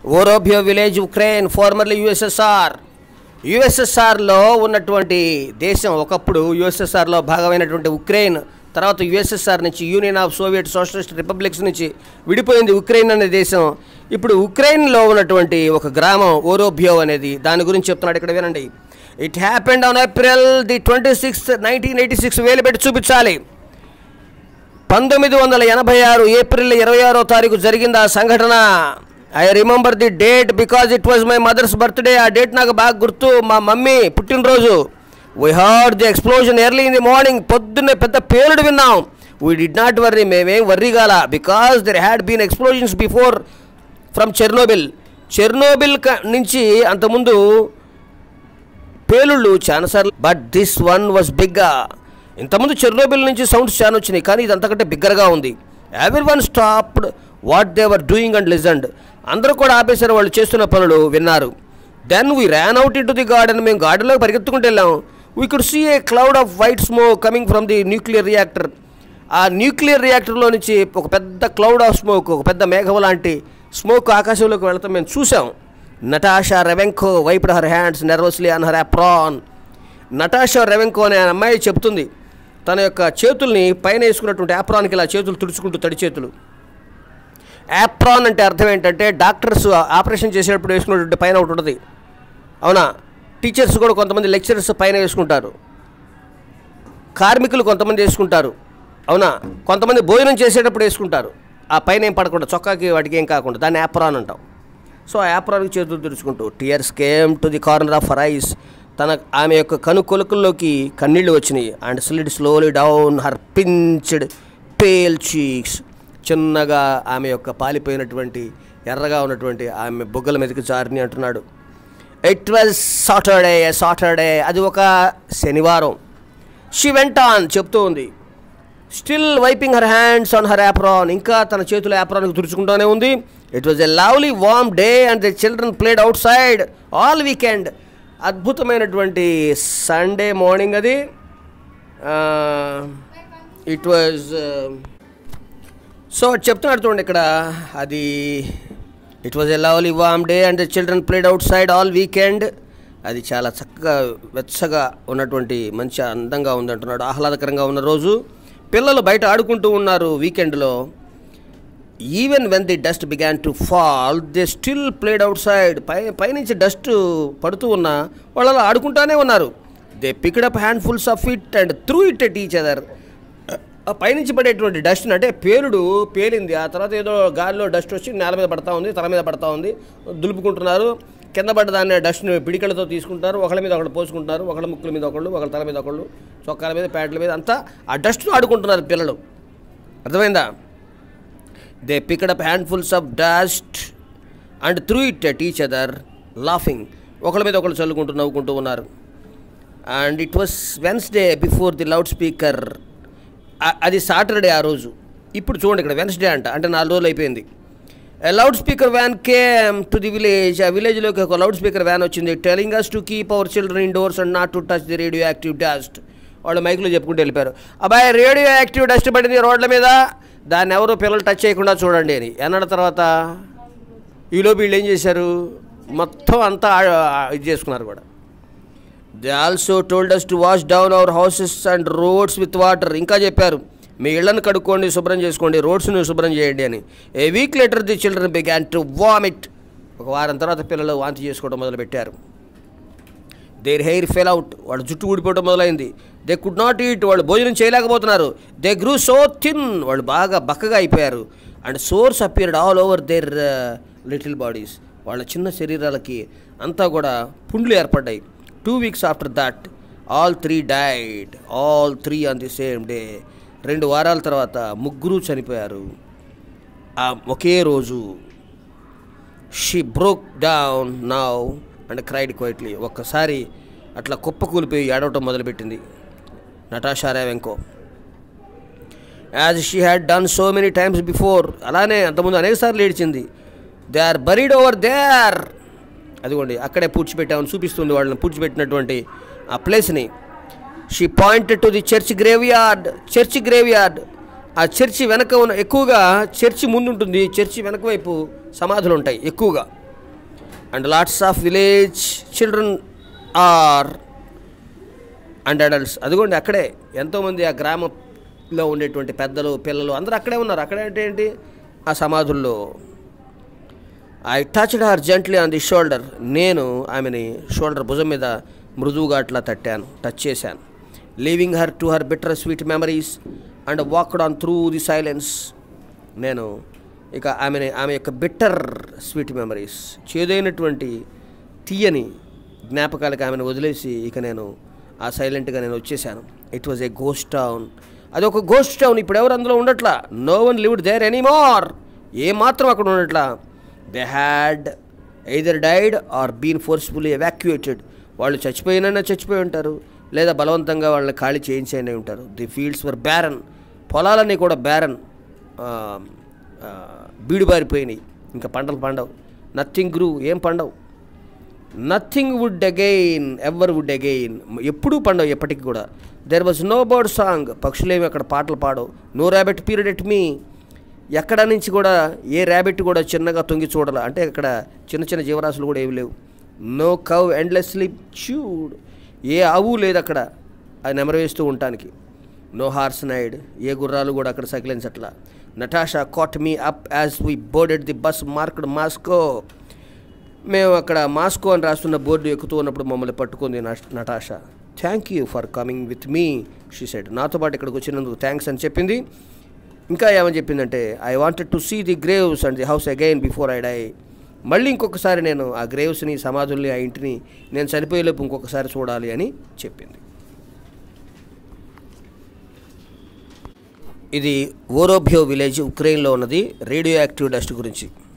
ఓరోబియో village Ukraine formerly USSR యుఎస్ఎస్ఆర్లో ఉన్నటువంటి దేశం ఒకప్పుడు యుఎస్ఎస్ఆర్లో భాగమైనటువంటి ఉక్రెయిన్ తర్వాత యుఎస్ఎస్ఆర్ నుంచి Union of Soviet Socialist Republics నుంచి విడిపోయింది ఉక్రెయిన్ అనే దేశం ఇప్పుడు ఉక్రెయిన్లో ఉన్నటువంటి ఒక గ్రామం ఓరోబియో అనేది దాని గురించి చెప్తున్నాడు ఇక్కడ వినండి it happened on April the twenty sixth nineteen eighty six వేలు పెట్టి చూపించాలి పంతొమ్మిది వందల ఎనభై ఆరు ఏప్రిల్ ఇరవై ఆరో తారీఖు జరిగింది ఆ సంఘటన I remember the date because it was my mother's birthday ఆ డేట్ నాకు బాగా గుర్తు మా మమ్మీ పుట్టినరోజు we heard the explosion early in the morning పొద్దున్నే పెద్ద పేలుడు విన్నాం వీ డిడ్ నాట్ వర్రీ మేమేం వర్రీ గాల because there had been explosions before from Chernobyl Chernobyl క- నుంచి అంతకుముందు పేలుళ్ళు చాలాసార్లు but this one was bigger ఇంతకుముందు చెర్నోబిల్ నుంచి సౌండ్స్ చాలా వచ్చినాయి కానీ ఇది అంతకంటే బిగ్గరగా ఉంది every one stopped what they were doing and listened అందరూ కూడా ఆపేశారు వాళ్ళు చేస్తున్న పనులు విన్నారు then we ran out into the garden మేము గార్డెన్లోకి పరిగెత్తుకుంటూ వెళ్ళాం we could see a cloud of white smoke coming from the nuclear reactor ఆ న్యూక్లియర్ రియాక్టర్లో నుంచి ఒక పెద్ద క్లౌడ్ ఆఫ్ స్మోక్ ఒక పెద్ద మేఘం లాంటి స్మోక్ ఆకాశంలోకి వెళ్తాం మేము చూసాం Natasha Revenko wiped her hands nervously on her apron Natasha Revenko అనే అమ్మాయి చెప్తుంది తన యొక్క చేతుల్ని పైన వేసుకున్నటువంటి యాప్రాన్కి ఇలా చేతులు తుడుచుకుంటూ తడి చేతులు యాప్రాన్ అంటే అర్థం ఏంటంటే డాక్టర్స్ ఆపరేషన్ చేసేటప్పుడు వేసుకున్నటువంటి పైన ఒకటి ఉంటుంది అవునా టీచర్స్ కూడా కొంతమంది లెక్చరర్స్ పైన వేసుకుంటారు కార్మికులు కొంతమంది వేసుకుంటారు అవునా కొంతమంది భోజనం చేసేటప్పుడు వేసుకుంటారు ఆ పైన ఏం పడకుండా చొక్కాకి వాటికి ఏం కాకుండా దాన్ని యాప్రాన్ అంటాం సో ఆ యాప్రాన్కి చేతులు తుడుచుకుంటూ tears came to the corner of her eyes తన ఆమె యొక్క కను కొలుకుల్లోకి కన్నీళ్లు వచ్చినాయి and slid slowly down her pinched pale cheeks చిన్నగా ఆమె యొక్క పాలిపోయినటువంటి ఎర్రగా ఉన్నటువంటి ఆమె బొగ్గల మీదకి జారిని అంటున్నాడు ఇట్ వాజ్ సాటర్డే సాటర్డే అది ఒక శనివారం షీ వెంట ఆన్ చెప్తూ ఉంది still wiping her hands on her apron ఇంకా తన చేతుల యాప్రాన్కి తుడుచుకుంటూనే ఉంది it was a lovely warm day and the children played outside all weekend అద్భుతమైనటువంటి సండే మార్నింగ్ అది ఇట్ వాజ్ సో చెప్తున్నాడు చూడండి ఇక్కడ అది it was a lovely warm day and the children played outside all weekend అది చాలా చక్కగా వెచ్చగా ఉన్నటువంటి మంచి అందంగా ఉందంటున్నాడు ఆహ్లాదకరంగా ఉన్న రోజు పిల్లలు బయట ఆడుకుంటూ ఉన్నారు వీకెండ్లో even when the dust began to fall they still played outside పై పైనుంచి డస్ట్ పడుతూ ఉన్నా వాళ్ళు అలా ఆడుకుంటానే ఉన్నారు they picked up handfuls of it and threw it at each other ఆ పైనుంచి పడేటువంటి డస్ట్ అంటే పేలుడు పేలింది ఆ తర్వాత ఏదో గాలిలో డస్ట్ వచ్చి నేల మీద పడతా ఉంది తల మీద పడతా ఉంది దులుపుకుంటున్నారు కింద పడ్డ దాన్ని డస్ట్ని పిడికలతో తీసుకుంటారు ఒకళ్ళ మీద ఒకళ్ళు పోసుకుంటారు ఒకళ్ళ ముక్కుల మీద ఒకళ్ళు ఒకళ్ళ తల మీద ఒకళ్ళు చొక్కాల మీద ప్యాంట్ల మీద అంతా ఆ డస్ట్ను ఆడుకుంటున్నారు పిల్లలు అర్థమైందా they picked up handfuls of dust and threw it at each other laughing ఒకళ్ళ మీద ఒకళ్ళు చల్లుకుంటూ నవ్వుకుంటూ ఉన్నారు and it was Wednesday before the loudspeaker అది సాటర్డే ఆ రోజు ఇప్పుడు చూడండి ఇక్కడ వెన్స్డే అంట అంటే నాలుగు రోజులు అయిపోయింది loudspeaker van came to the village ఆ విలేజ్లోకి ఒక లౌడ్ స్పీకర్ వ్యాన్ వచ్చింది telling us to keep our children indoors and not to touch the radioactive dust వాళ్ళు మైక్లో చెప్పుకుంటూ వెళ్ళిపోయారు అబ్బాయి రేడియో యాక్టివ్ డస్ట్ పడింది రోడ్ల మీద దాన్ని ఎవరు పిల్లలు టచ్ చేయకుండా చూడండి అని అన్నాడు తర్వాత ఈలోపు వీళ్ళు ఏం చేశారు మొత్తం అంతా ఆ- ఆ- ఇది చేసుకున్నారు కూడా they also told us to wash down our houses and roads with water ఇంకా చెప్పారు మీ ఇళ్లను కడుక్కోండి శుభ్రం చేసుకోండి రోడ్స్ని శుభ్రం చేయండి అని a week later the children began to vomit ఒక వారం తర్వాత పిల్లలు వాంతి చేసుకోవడం మొదలుపెట్టారు దేర్ హెయిర్ ఫెల్ అవుట్ వాళ్ళ జుట్టు ఊడిపోవడం మొదలైంది దే కుడ్ నాట్ ఈట్ వాళ్ళు భోజనం చేయలేకపోతున్నారు దే గ్రూ సో థిన్ వాళ్ళు బాగా బక్కగా అయిపోయారు and sores appeared all over their little bodies వాళ్ళ చిన్న శరీరాలకి అంతా కూడా పుండ్లు ఏర్పడ్డాయి two weeks after that all three died all three on the same day రెండు వారాల తర్వాత ముగ్గురు చనిపోయారు ఆ ఒకే రోజు she broke down now and cried quietly ఒక్కసారి అట్లా కుప్ప కూలిపోయి ఏడవటం మొదలుపెట్టింది Natasha Revenko as she had done so many times before అలానే అంతకుముందు అనేక సార్లు ఏడ్చింది they are buried over there అదిగోండి అక్కడే పూడ్చిపెట్టామని చూపిస్తుంది వాళ్ళని పూడ్చిపెట్టినటువంటి ఆ ప్లేస్ని she pointed to the church graveyard church graveyard ఆ చర్చి వెనక ఉన్న ఎక్కువగా చర్చి ముందు ఉంటుంది చర్చి వెనక వైపు సమాధులు ఉంటాయి ఎక్కువగా and lots of village children are and adults అదిగోండి అక్కడే ఎంతోమంది ఆ గ్రామంలో ఉండేటువంటి పెద్దలు పిల్లలు అందరూ అక్కడే ఉన్నారు అక్కడే అంటే ఏంటి ఆ సమాధుల్లో I touched her gently on the shoulder నేను ఆమెని షోల్డర్ భుజం మీద మృదువుగా అట్లా తట్టాను టచ్ చేశాను leaving her to her bittersweet memories and walked on through the silence నేను ఇక ఆమెని ఆమె యొక్క బిట్టర్ స్వీట్ మెమరీస్ చేదైనటువంటి తీయని జ్ఞాపకాలకు ఆమెను వదిలేసి ఇక నేను ఆ సైలెంట్గా నేను వచ్చేసాను it was a ghost town అది ఒక గోస్ట్ టౌన్ ఇప్పుడు ఎవరు అందులో ఉండట్లా no one lived there anymore ఏ మాత్రం అక్కడ ఉండట్లా they had either died or been forcefully evacuated వాళ్ళు చచ్చిపోయినైనా చచ్చిపోయి ఉంటారు లేదా బలవంతంగా వాళ్ళని ఖాళీ చేయించైనా ఉంటారు ది ఫీల్డ్స్ వర్ బ్యారన్ పొలాలన్నీ కూడా బ్యారన్ బీడుబారిపోయినాయి ఇంకా పంటలు పండవు నథింగ్ గ్రూ ఏం పండవు nothing would again ever would again ఎప్పుడూ పండవు ఎప్పటికి కూడా there was no bird song పక్షులేమి అక్కడ పాటలు పాడవు no rabbit peered at me ఎక్కడ నుంచి కూడా ఏ ర్యాబిట్ కూడా చిన్నగా తొంగి చూడాలి అంటే అక్కడ చిన్న చిన్న జీవరాశులు కూడా ఏమి లేవు నో కవ్ ఎండ్లెస్లీ చూడ్ ఏ ఆవు లేదు అక్కడ అది నెమరవేస్తూ ఉండటానికి నో హార్స్ నైడ్ ఏ గుర్రాలు కూడా అక్కడ సకిలించట్లా Natasha caught me up as we boarded the bus marked Moscow మేము అక్కడ మాస్కో అని రాస్తున్న బోర్డు ఎక్కుతూ ఉన్నప్పుడు మమ్మల్ని పట్టుకుంది నష్- Natasha thank you for coming with me she said నాతో పాటు ఇక్కడికి వచ్చినందుకు థ్యాంక్స్ అని చెప్పింది ఇంకా ఏమని చెప్పిందంటే I wanted to see the graves and the house again before I die మళ్ళీ ఇంకొకసారి నేను ఆ గ్రేవ్స్ని సమాధుల్ని ఆ ఇంటిని నేను చనిపోయేలోపు ఇంకొకసారి చూడాలి అని చెప్పింది ఇది ఓరోభ్యో విలేజ్ ఉక్రెయిన్లో ఉన్నది రేడియో యాక్టివ్ డస్ట్ గురించి